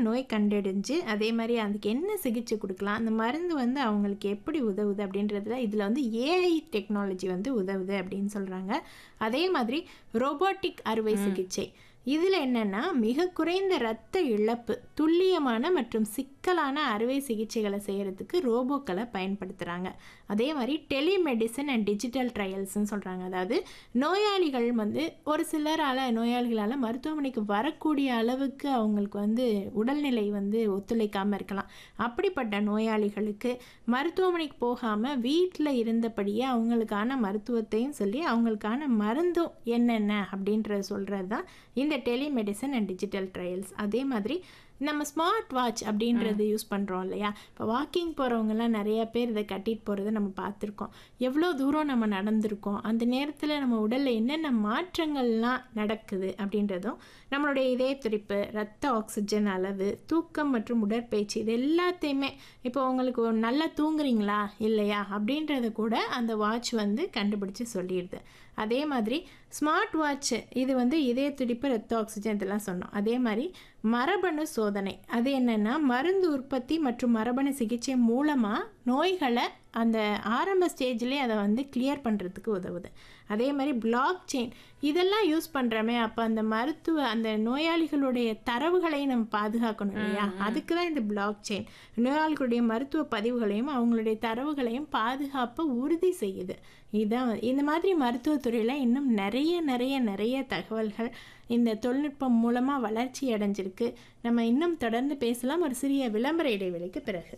நோய் கண்டறிஞ்சு அதே மாதிரி அதுக்கு என்ன சிகிச்சை கொடுக்கலாம் அந்த மருந்து வந்து அவங்களுக்கு எப்படி உதவுது அப்படின்றதுல இதில் வந்து ஏஐ டெக்னாலஜி வந்து உதவுது அப்படின்னு சொல்கிறாங்க அதே மாதிரி ரோபோட்டிக் அறுவை சிகிச்சை இதில் என்னென்னா மிக குறைந்த இரத்த இழப்பு துல்லியமான மற்றும் சிக்கலான அறுவை சிகிச்சைகளை செய்கிறதுக்கு ரோபோக்களை பயன்படுத்துகிறாங்க அதே மாதிரி டெலிமெடிசன் அண்ட் டிஜிட்டல் ட்ரையல்ஸ்னு சொல்கிறாங்க அதாவது நோயாளிகள் வந்து ஒரு சிலரால் நோயாளிகளால் மருத்துவமனைக்கு வரக்கூடிய அளவுக்கு அவங்களுக்கு வந்து உடல்நிலை வந்து ஒத்துழைக்காமல் இருக்கலாம் அப்படிப்பட்ட நோயாளிகளுக்கு மருத்துவமனைக்கு போகாமல் வீட்டில் இருந்தபடியே அவங்களுக்கான மருத்துவத்தையும் சொல்லி அவங்களுக்கான மருந்தும் என்னென்ன அப்படின்றத சொல்கிறது தான் இந்த டெலிமெடிசன் அண்ட் டிஜிட்டல் ட்ரையல்ஸ் அதே மாதிரி நம்ம ஸ்மார்ட் வாட்ச் அப்படின்றது யூஸ் பண்ணுறோம் இல்லையா இப்போ வாக்கிங் போகிறவங்கலாம் நிறைய பேர் இதை கட்டிட்டு போகிறத நம்ம பார்த்துருக்கோம் எவ்வளோ தூரம் நம்ம நடந்திருக்கோம் அந்த நேரத்தில் நம்ம உடலில் என்னென்ன மாற்றங்கள்லாம் நடக்குது அப்படின்றதும் நம்மளுடைய இதய துடிப்பு ரத்த ஆக்சிஜன் அளவு தூக்கம் மற்றும் உடற்பயிற்சி இது எல்லாத்தையுமே இப்போ உங்களுக்கு ஒரு நல்லா தூங்குறீங்களா இல்லையா அப்படின்றத கூட அந்த வாட்ச் வந்து கண்டுபிடிச்சு சொல்லிடுது அதே மாதிரி ஸ்மார்ட் வாட்ச் இது வந்து இதய துடிப்பு ரத்த ஆக்சிஜன் இதெல்லாம் சொன்னோம் அதே மாதிரி மரபணு சோதனை அது என்னென்னா மருந்து உற்பத்தி மற்றும் மரபணு சிகிச்சை மூலமாக நோய்களை அந்த ஆரம்ப ஸ்டேஜ்லேயே அதை வந்து கிளியர் பண்ணுறதுக்கு உதவுது அதே மாதிரி பிளாக் செயின் இதெல்லாம் யூஸ் பண்ணுறோமே அப்போ அந்த மருத்துவ அந்த நோயாளிகளுடைய தரவுகளையும் நம்ம பாதுகாக்கணும் இல்லையா அதுக்கு தான் இந்த பிளாக் செயின் நோயாளிகளுடைய மருத்துவ பதிவுகளையும் அவங்களுடைய தரவுகளையும் பாதுகாப்பை உறுதி செய்யுது இதுதான் இந்த மாதிரி மருத்துவத்துறையில் இன்னும் நிறைய நிறைய நிறைய தகவல்கள் இந்த தொழில்நுட்பம் மூலமாக வளர்ச்சி அடைஞ்சிருக்கு நம்ம இன்னும் தொடர்ந்து பேசலாம் ஒரு சிறிய விளம்பர இடைவெளிக்கு பிறகு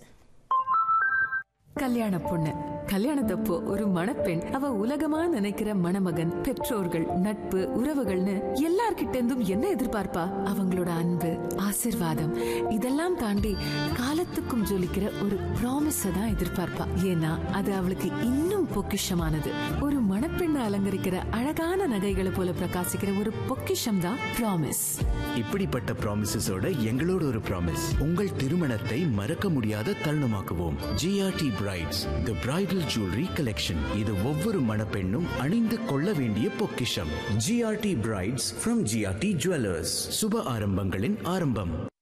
கல்யாண பொண்ணு கல்யாணத்தப்போ ஒரு மணப்பெண் அவ உலகமா நினைக்கிற மணமகன் பெற்றோர்கள் நட்பு உறவுகள்னு எல்லார்கிட்ட இருந்தும் என்ன எதிர்பார்ப்பா அவங்களோட அன்பு ஆசிர்வாதம் இதெல்லாம் தாண்டி காலத்துக்கும் ஜொலிக்கிற ஒரு ப்ராமிஸ தான் எதிர்பார்ப்பா ஏன்னா அது அவளுக்கு இன்னும் பொக்கிஷமானது ஒரு மணப்பெண்ணை அலங்கரிக்கிற அழகான நகைகளை போல பிரகாசிக்கிற ஒரு பொக்கிஷம் தான் ப்ராமிஸ் இப்படிப்பட்ட ப்ராமிசஸோட எங்களோட ஒரு ப்ராமிஸ் உங்கள் திருமணத்தை மறக்க முடியாத தருணமாக்குவோம் GRT brides the bridal jewellery collection இது ஒவ்வொரு மணப்பெண்ணும் அணிந்து கொள்ள வேண்டிய பொக்கிஷம் GRT brides from GRT jewellers சுப ஆரம்பங்களின் ஆரம்பம்